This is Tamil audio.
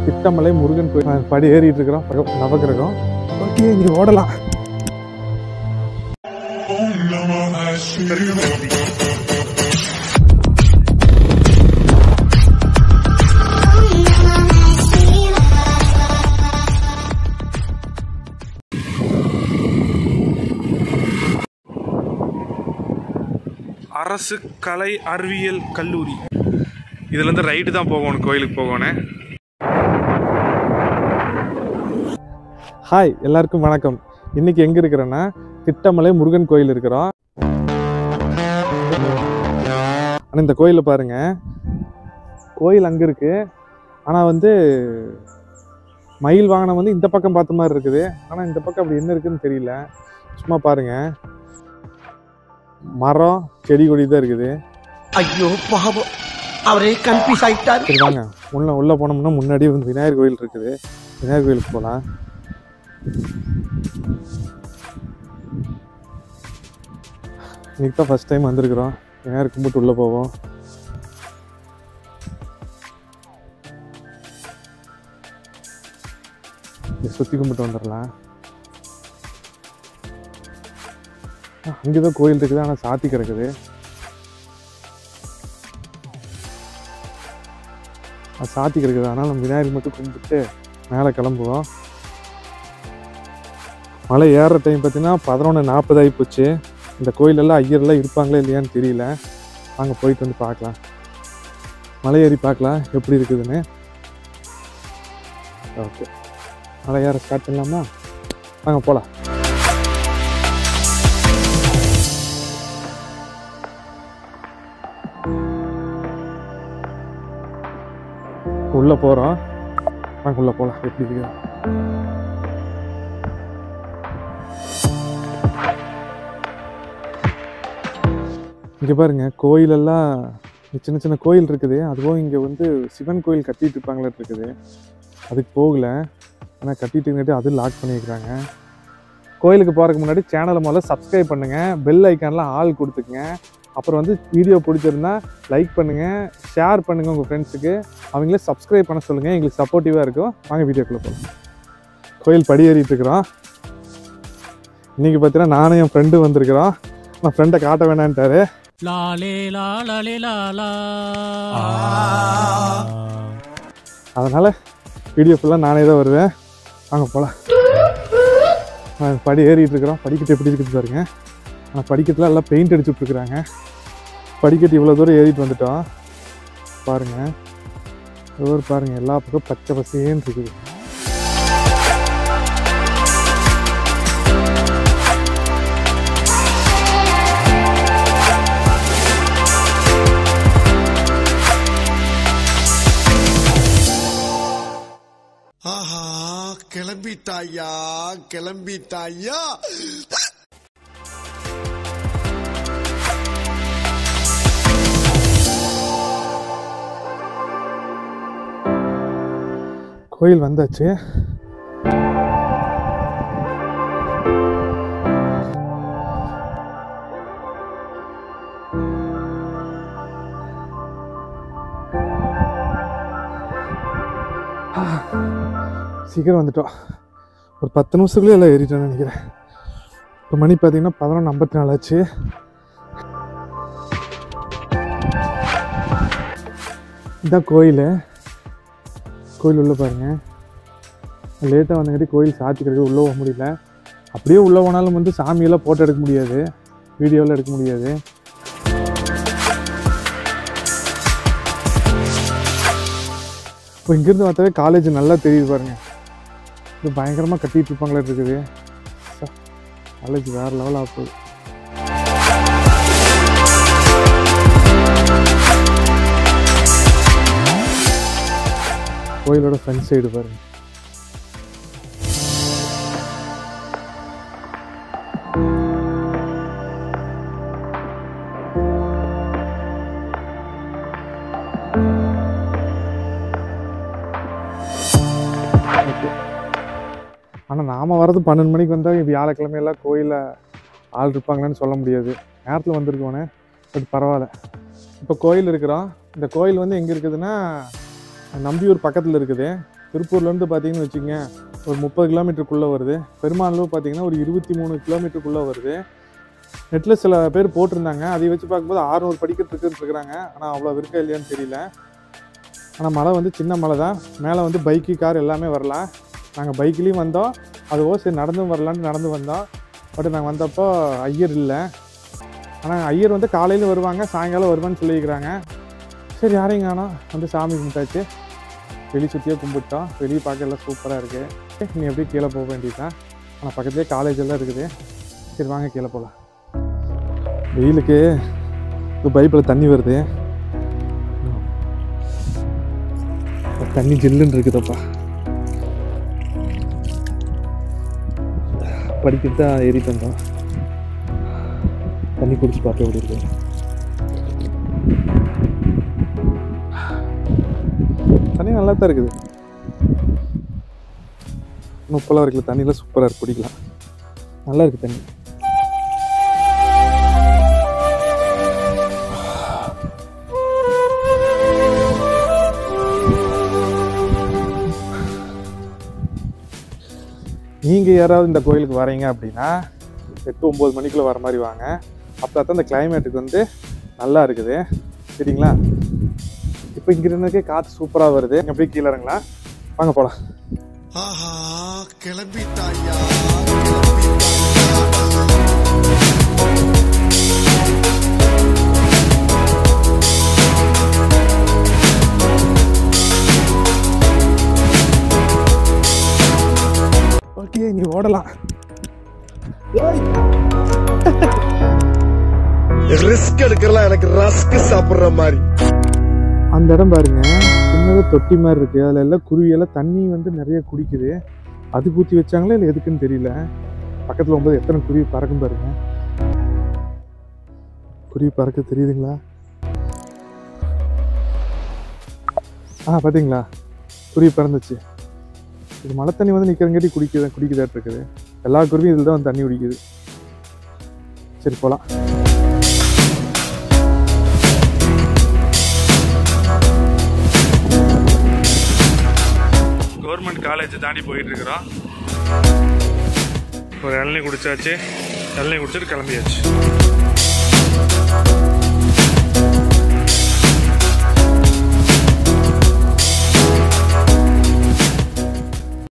திட்டமலை முருகன் கோயில் அஹ் படி ஏறிட்டு இருக்கிறோம் பக- நவகிரகம் ஓகே இங்கே ஓடலாம் அரசு கலை அறிவியல் கல்லூரி இதுலேருந்து ரைட்டு தான் போகணும் கோயிலுக்கு போகணும் ஹாய் எல்லாருக்கும் வணக்கம் இன்னைக்கு எங்க இருக்கிறேன்னா திட்டமலை முருகன் கோயில் இருக்கிறோம் ஆனால் இந்த கோயிலில் பாருங்க கோயில் அங்கே இருக்கு ஆனால் வந்து மயில் வாகனம் வந்து இந்த பக்கம் பார்த்த மாதிரி இருக்குது ஆனால் இந்த பக்கம் அப்படி என்ன இருக்குன்னு தெரியல சும்மா பாருங்க மரம் செடி கொடி தான் இருக்குது ஐயோ பாவம் அவரே கன்ஃபியூஸ் ஆயிட்டார் சரி வாங்க உள்ள உள்ள போனோம்னா முன்னாடி வந்து விநாயகர் கோயில் இருக்குது விநாயகர் கோயிலுக்கு போகலாம் இன்னைக்கு தான் ஃபர்ஸ்ட் டைம் வந்திருக்கிறோம் விநாயகர் கும்பிட்டு உள்ள போவோம் இங்க சுத்தி கும்பிட்டு வந்துடலாம் அங்கேதான் கோயில் இருக்குது ஆனால் சாத்தி கிடக்குது அது சாத்தி கிடக்குது அதனால் நம்ம விநாயகர் மட்டும் கும்பிட்டு மேலே கிளம்புவோம் மலை ஏறுற டைம் பார்த்தீங்கன்னா பதினொன்று நாற்பது ஆகி போச்சு இந்த கோயிலெல்லாம் ஐயரெல்லாம் இருப்பாங்களா இல்லையான்னு தெரியல வாங்க போயிட்டு வந்து பார்க்கலாம் மலை ஏறி பார்க்கலாம் எப்படி இருக்குதுன்னு ஓகே மலை ஏற ஸ்டார்ட் பண்ணலாமா வாங்க போகலாம் உள்ளே போகிறோம் வாங்க உள்ளே போகலாம் எப்படி இருக்குது இங்கே பாருங்க கோயிலெல்லாம் இங்க சின்ன சின்ன கோயில் இருக்குது அதுவும் இங்கே வந்து சிவன் கோயில் கட்டிட்டு இருப்பாங்களே இருக்குது அதுக்கு போகல ஆனால் கட்டிட்டு இருந்துட்டு அது லாக் பண்ணியிருக்கிறாங்க கோயிலுக்கு போகிறதுக்கு முன்னாடி சேனலை முதல்ல சப்ஸ்கிரைப் பண்ணுங்கள் பெல் ஐக்கான்லாம் ஆள் கொடுத்துக்குங்க அப்புறம் வந்து வீடியோ பிடிச்சிருந்தா லைக் பண்ணுங்கள் ஷேர் பண்ணுங்கள் உங்கள் ஃப்ரெண்ட்ஸுக்கு அவங்களே சப்ஸ்கிரைப் பண்ண சொல்லுங்கள் எங்களுக்கு சப்போர்ட்டிவாக இருக்கும் வாங்க வீடியோக்குள்ளே போகலாம் கோயில் படி ஏறிட்டு இருக்கிறோம் இன்றைக்கி பார்த்தீங்கன்னா நானும் என் ஃப்ரெண்டு வந்திருக்கிறோம் நான் ஃப்ரெண்டை காட்ட வேணான்ட்டாரு லாலே லாலே லாலா அதனால் வீடியோ ஃபுல்லாக நானே தான் வருவேன் வாங்க போகலாம் படி ஏறிட்டு இருக்கிறோம் படிக்கட்டு எப்படி இருக்குது பாருங்க ஆனால் படிக்கட்டில் எல்லாம் பெயிண்ட் அடிச்சு விட்ருக்குறாங்க படிக்கட்டு இவ்வளோ தூரம் ஏறிட்டு வந்துட்டோம் பாருங்கள் ஒரு பாருங்கள் எல்லா பக்கம் பச்சை பசேன்னு இருக்குது ஆஹா கிளம்பிட்டாயா கிளம்பிட்டாயா கோயில் வந்தாச்சு சீக்கிரம் வந்துட்டோம் ஒரு பத்து நிமிஷத்துக்குள்ளே எல்லாம் ஏறிட்டோம்னு நினைக்கிறேன் இப்போ மணி பார்த்தீங்கன்னா பதினொன்று ஐம்பத்தி நாலு ஆச்சு இதான் கோயில் கோயில் உள்ளே பாருங்க லேட்டாக வந்தங்காட்டி கோயில் சாத்தி கிடக்கு உள்ளே போக முடியல அப்படியே உள்ளே போனாலும் வந்து சாமியெல்லாம் ஃபோட்டோ எடுக்க முடியாது வீடியோவில் எடுக்க முடியாது இப்போ இங்கேருந்து பார்த்தாவே காலேஜ் நல்லா தெரியுது பாருங்க இது பயங்கரமாக கட்டிட்டு இருப்பாங்களே இருக்குது காலேஜ் வேறு லெவல் ஆக போகுது கோயிலோட ஃப்ரண்ட் சைடு பாருங்க ஆனால் நாம் வரது பன்னெண்டு மணிக்கு வந்தால் வியாழக்கிழமையெல்லாம் கோயிலில் ஆள் இருப்பாங்களான்னு சொல்ல முடியாது நேரத்தில் வந்திருக்கோனே பட் பரவாயில்ல இப்போ கோயில் இருக்கிறோம் இந்த கோயில் வந்து எங்கே இருக்குதுன்னா நம்பியூர் பக்கத்தில் இருக்குது திருப்பூர்லேருந்து பார்த்தீங்கன்னு வச்சுக்கங்க ஒரு முப்பது கிலோமீட்டருக்குள்ளே வருது பெருமானூர் பார்த்தீங்கன்னா ஒரு இருபத்தி மூணு கிலோமீட்டருக்குள்ளே வருது நெட்டில் சில பேர் போட்டிருந்தாங்க அதை வச்சு பார்க்கும்போது 600 படிக்கட்டு இருக்குன்னு இருக்கிறாங்க ஆனால் அவ்வளோ இருக்கா இல்லையான்னு தெரியல ஆனால் மலை வந்து சின்ன மலை தான் மேலே வந்து பைக்கு கார் எல்லாமே வரலாம் நாங்கள் பைக்லேயும் வந்தோம் அதுவோ சரி நடந்தும் வரலான்னு நடந்து வந்தோம் பட் நாங்கள் வந்தப்போ ஐயர் இல்லை ஆனால் ஐயர் வந்து காலையில் வருவாங்க சாயங்காலம் வருவான்னு சொல்லியிருக்கிறாங்க சரி யாரையும் காணோம் வந்து சாமி கும்பிட்டாச்சு வெளி சுற்றியே கும்பிட்டோம் வெளியே பார்க்க எல்லாம் சூப்பராக இருக்குது நீ அப்படியே கீழே போக வேண்டியதுதான் ஆனால் பக்கத்துலேயே காலேஜ் எல்லாம் இருக்குது சரி வாங்க கீழே போகலாம் வெயிலுக்கு இப்போ பைப்பில் தண்ணி வருது தண்ணி ஜில்லுன்னு இருக்குதப்பா படிக்கிட்டு தான் ஏறிட்டு வந்தோம் தண்ணி குடிச்சு பார்த்து எப்படி இருக்கு தண்ணி நல்லா தான் இருக்குது இன்னும் உப்பெல்லாம் இருக்குல்ல தண்ணியெலாம் சூப்பராக இருக்கு குடிக்கலாம் நல்லா இருக்கு தண்ணி நீங்கள் யாராவது இந்த கோயிலுக்கு வரீங்க அப்படின்னா எட்டு ஒம்பது மணிக்குள்ளே வர மாதிரி வாங்க அப்போ தான் இந்த கிளைமேட்டுக்கு வந்து நல்லா இருக்குது சரிங்களா இப்போ இங்கே இருந்ததுக்கே காற்று சூப்பராக வருது இங்க அப்படியே கீழே இறங்கலாம் வாங்க போகலாம் ஆஹா கிளம்பிட்டாயா ஓகே நீ ஓடலாம் ரிஸ்க் எடுக்கலாம் எனக்கு ரஸ்க் சாப்பிடுற மாதிரி அந்த இடம் பாருங்க சின்னதாக தொட்டி மாதிரி இருக்குது அதில் எல்லாம் குருவியெல்லாம் தண்ணி வந்து நிறைய குடிக்குது அது ஊற்றி வச்சாங்களா இல்லை எதுக்குன்னு தெரியல பக்கத்தில் போகும்போது எத்தனை குருவி பறக்கும் பாருங்க குருவி பறக்க தெரியுதுங்களா ஆ பார்த்தீங்களா குருவி பறந்துச்சு இது மழை தண்ணி வந்து நிற்கிறங்காட்டி குடிக்குது குடிக்குதாட்டு இருக்குது எல்லா குருவியும் இதில் தான் வந்து தண்ணி குடிக்குது சரி போகலாம் கவர்மெண்ட் காலேஜ் தாண்டி போயிட்டு இருக்கிறோம் ஒரு இளநீ குடிச்சாச்சு இளநீ குடிச்சிட்டு கிளம்பியாச்சு